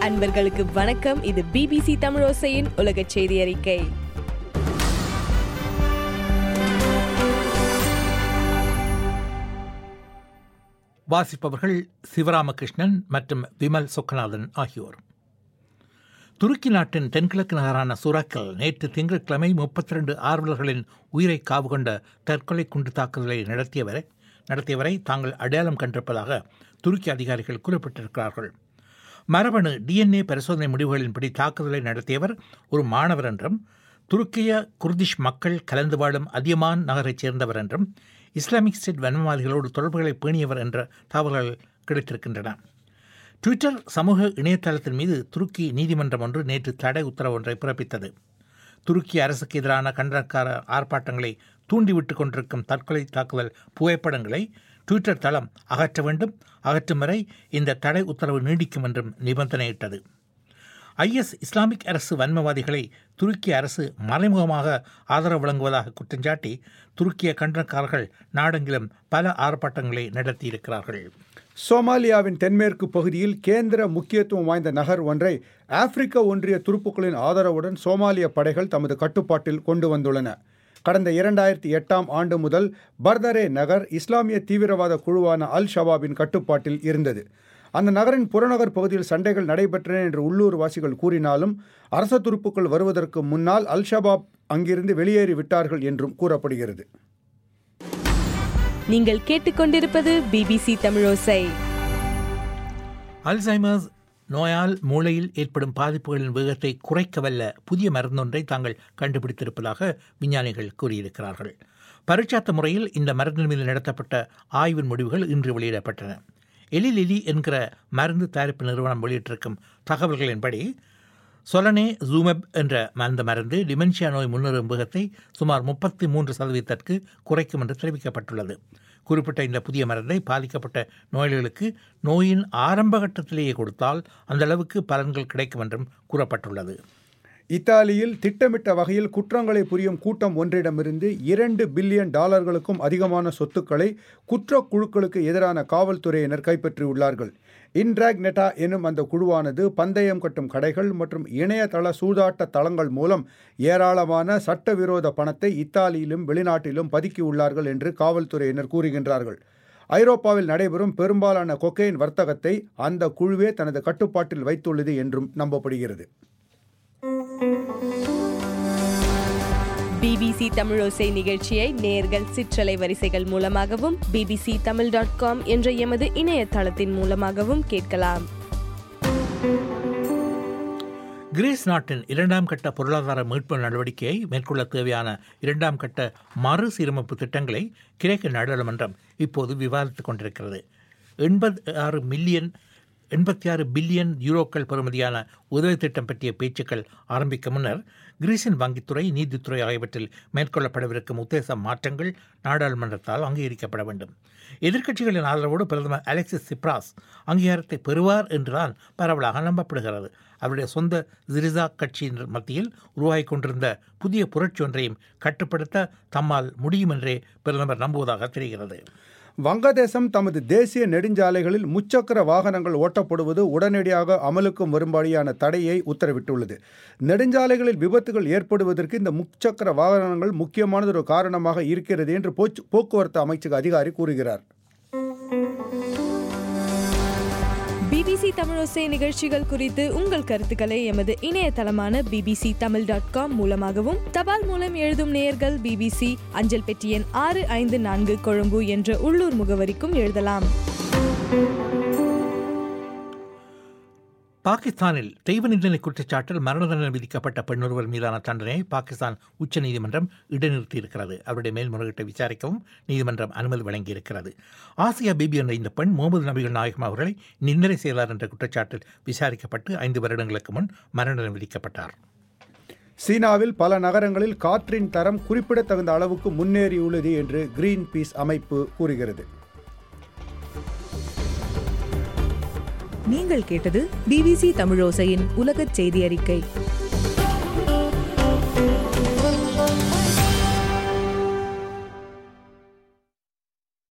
அன்பர்களுக்கு வணக்கம் இது பிபிசி தமிழோசையின் உலக செய்தி அறிக்கை வாசிப்பவர்கள் சிவராமகிருஷ்ணன் மற்றும் விமல் சொக்கநாதன் ஆகியோர் துருக்கி நாட்டின் தென்கிழக்கு நகரான சுராக்கல் நேற்று திங்கட்கிழமை முப்பத்தி ரெண்டு ஆர்வலர்களின் உயிரை காவு கொண்ட தற்கொலை குண்டு தாக்குதலை நடத்தியவரை நடத்தியவரை தாங்கள் அடையாளம் கண்டிருப்பதாக துருக்கி அதிகாரிகள் குறிப்பிட்டிருக்கிறார்கள் மரபணு டிஎன்ஏ பரிசோதனை முடிவுகளின்படி தாக்குதலை நடத்தியவர் ஒரு மாணவர் என்றும் துருக்கிய குர்திஷ் மக்கள் கலந்து வாழும் அதியமான் நகரைச் சேர்ந்தவர் என்றும் இஸ்லாமிக் ஸ்டேட் வன்மவாதிகளோடு தொடர்புகளை பேணியவர் என்ற தகவல்கள் கிடைத்திருக்கின்றன ட்விட்டர் சமூக இணையதளத்தின் மீது துருக்கி நீதிமன்றம் ஒன்று நேற்று தடை உத்தரவு ஒன்றை பிறப்பித்தது துருக்கி அரசுக்கு எதிரான கண்டனக்கார ஆர்ப்பாட்டங்களை தூண்டிவிட்டு கொண்டிருக்கும் தற்கொலை தாக்குதல் புகைப்படங்களை ட்விட்டர் தளம் அகற்ற வேண்டும் அகற்றும் வரை இந்த தடை உத்தரவு நீடிக்கும் என்றும் நிபந்தனையிட்டது ஐஎஸ் இஸ்லாமிக் அரசு வன்மவாதிகளை துருக்கிய அரசு மறைமுகமாக ஆதரவு வழங்குவதாக குற்றஞ்சாட்டி துருக்கிய கண்டனக்காரர்கள் நாடெங்கிலும் பல ஆர்ப்பாட்டங்களை நடத்தியிருக்கிறார்கள் சோமாலியாவின் தென்மேற்கு பகுதியில் கேந்திர முக்கியத்துவம் வாய்ந்த நகர் ஒன்றை ஆப்பிரிக்க ஒன்றிய துருப்புக்களின் ஆதரவுடன் சோமாலிய படைகள் தமது கட்டுப்பாட்டில் கொண்டு வந்துள்ளன கடந்த இரண்டாயிரத்தி எட்டாம் ஆண்டு முதல் பர்தரே நகர் இஸ்லாமிய தீவிரவாத குழுவான அல் ஷபாபின் கட்டுப்பாட்டில் இருந்தது அந்த நகரின் புறநகர் பகுதியில் சண்டைகள் நடைபெற்றன என்று உள்ளூர் வாசிகள் கூறினாலும் அரச துருப்புக்கள் வருவதற்கு முன்னால் அல் ஷபாப் அங்கிருந்து வெளியேறி விட்டார்கள் என்றும் கூறப்படுகிறது நீங்கள் கேட்டுக்கொண்டிருப்பது பிபிசி தமிழோசை அல்சைமர்ஸ் நோயால் மூளையில் ஏற்படும் பாதிப்புகளின் வேகத்தை குறைக்கவல்ல புதிய மருந்தொன்றை தாங்கள் கண்டுபிடித்திருப்பதாக விஞ்ஞானிகள் கூறியிருக்கிறார்கள் பரீட்சாத்த முறையில் இந்த மருந்தின் மீது நடத்தப்பட்ட ஆய்வின் முடிவுகள் இன்று வெளியிடப்பட்டன எலிலிலி என்கிற மருந்து தயாரிப்பு நிறுவனம் வெளியிட்டிருக்கும் தகவல்களின்படி சொலனே ஜூமெப் என்ற அந்த மருந்து டிமென்ஷியா நோய் முன்னுறும் வேகத்தை சுமார் முப்பத்தி மூன்று சதவீதத்திற்கு குறைக்கும் என்று தெரிவிக்கப்பட்டுள்ளது குறிப்பிட்ட இந்த புதிய மருந்தை பாதிக்கப்பட்ட நோயாளிகளுக்கு நோயின் ஆரம்ப கட்டத்திலேயே கொடுத்தால் அந்த அளவுக்கு பலன்கள் கிடைக்கும் என்றும் கூறப்பட்டுள்ளது இத்தாலியில் திட்டமிட்ட வகையில் குற்றங்களை புரியும் கூட்டம் ஒன்றிடமிருந்து இரண்டு பில்லியன் டாலர்களுக்கும் அதிகமான சொத்துக்களை குற்றக் குழுக்களுக்கு எதிரான காவல்துறையினர் கைப்பற்றியுள்ளார்கள் இன்ட்ராக் நெட்டா எனும் அந்த குழுவானது பந்தயம் கட்டும் கடைகள் மற்றும் இணையதள சூதாட்ட தளங்கள் மூலம் ஏராளமான சட்டவிரோத பணத்தை இத்தாலியிலும் வெளிநாட்டிலும் பதுக்கியுள்ளார்கள் என்று காவல்துறையினர் கூறுகின்றார்கள் ஐரோப்பாவில் நடைபெறும் பெரும்பாலான கொக்கையின் வர்த்தகத்தை அந்த குழுவே தனது கட்டுப்பாட்டில் வைத்துள்ளது என்றும் நம்பப்படுகிறது பிபிசி தமிழோசை நிகழ்ச்சியை நேர்கள் சிற்றலை வரிசைகள் மூலமாகவும் பிபிசி தமிழ் டாட் காம் என்ற எமது இணையதளத்தின் மூலமாகவும் கேட்கலாம் கிரீஸ் நாட்டின் இரண்டாம் கட்ட பொருளாதார மீட்பு நடவடிக்கையை மேற்கொள்ள தேவையான இரண்டாம் கட்ட மறுசீரமைப்பு திட்டங்களை கிரேக்க நாடாளுமன்றம் இப்போது விவாதித்துக் கொண்டிருக்கிறது எண்பத்தி ஆறு மில்லியன் எண்பத்தி ஆறு பில்லியன் யூரோக்கள் பெறுமதியான உதவி திட்டம் பற்றிய பேச்சுக்கள் ஆரம்பிக்க முன்னர் கிரீஸின் வங்கித்துறை நீதித்துறை ஆகியவற்றில் மேற்கொள்ளப்படவிருக்கும் உத்தேச மாற்றங்கள் நாடாளுமன்றத்தால் அங்கீகரிக்கப்பட வேண்டும் எதிர்க்கட்சிகளின் ஆதரவோடு பிரதமர் அலெக்சிஸ் சிப்ராஸ் அங்கீகாரத்தை பெறுவார் என்றுதான் பரவலாக நம்பப்படுகிறது அவருடைய சொந்த ஜிரிசா கட்சியின் மத்தியில் உருவாகிக் கொண்டிருந்த புதிய புரட்சி ஒன்றையும் கட்டுப்படுத்த தம்மால் முடியும் என்றே பிரதமர் நம்புவதாக தெரிகிறது வங்கதேசம் தமது தேசிய நெடுஞ்சாலைகளில் முச்சக்கர வாகனங்கள் ஓட்டப்படுவது உடனடியாக அமலுக்கும் வரும்படியான தடையை உத்தரவிட்டுள்ளது நெடுஞ்சாலைகளில் விபத்துகள் ஏற்படுவதற்கு இந்த முச்சக்கர வாகனங்கள் முக்கியமானது ஒரு காரணமாக இருக்கிறது என்று போக்குவரத்து அமைச்சக அதிகாரி கூறுகிறார் பிபிசி தமிழோசை நிகழ்ச்சிகள் குறித்து உங்கள் கருத்துக்களை எமது இணையதளமான பிபிசி தமிழ் டாட் காம் மூலமாகவும் தபால் மூலம் எழுதும் நேயர்கள் பிபிசி அஞ்சல் பெட்டி எண் ஆறு ஐந்து நான்கு கொழும்பு என்ற உள்ளூர் முகவரிக்கும் எழுதலாம் பாகிஸ்தானில் தெய்வ நிந்தனை குற்றச்சாட்டில் மரண தண்டனை விதிக்கப்பட்ட பெண்ணொருவர் மீதான தண்டனையை பாகிஸ்தான் உச்சநீதிமன்றம் இடைநிறுத்தியிருக்கிறது அவருடைய மேல்முறையீட்டை விசாரிக்கவும் நீதிமன்றம் அனுமதி வழங்கியிருக்கிறது ஆசியா பிபி என்ற இந்த பெண் முகமது நபிகள் நாயகம் அவர்களை நிந்தனை செய்தார் என்ற குற்றச்சாட்டில் விசாரிக்கப்பட்டு ஐந்து வருடங்களுக்கு முன் மரண தண்டனை விதிக்கப்பட்டார் சீனாவில் பல நகரங்களில் காற்றின் தரம் குறிப்பிடத்தகுந்த அளவுக்கு முன்னேறியுள்ளது என்று கிரீன் பீஸ் அமைப்பு கூறுகிறது நீங்கள் கேட்டது பிபிசி தமிழோசையின் உலகச் செய்தி அறிக்கை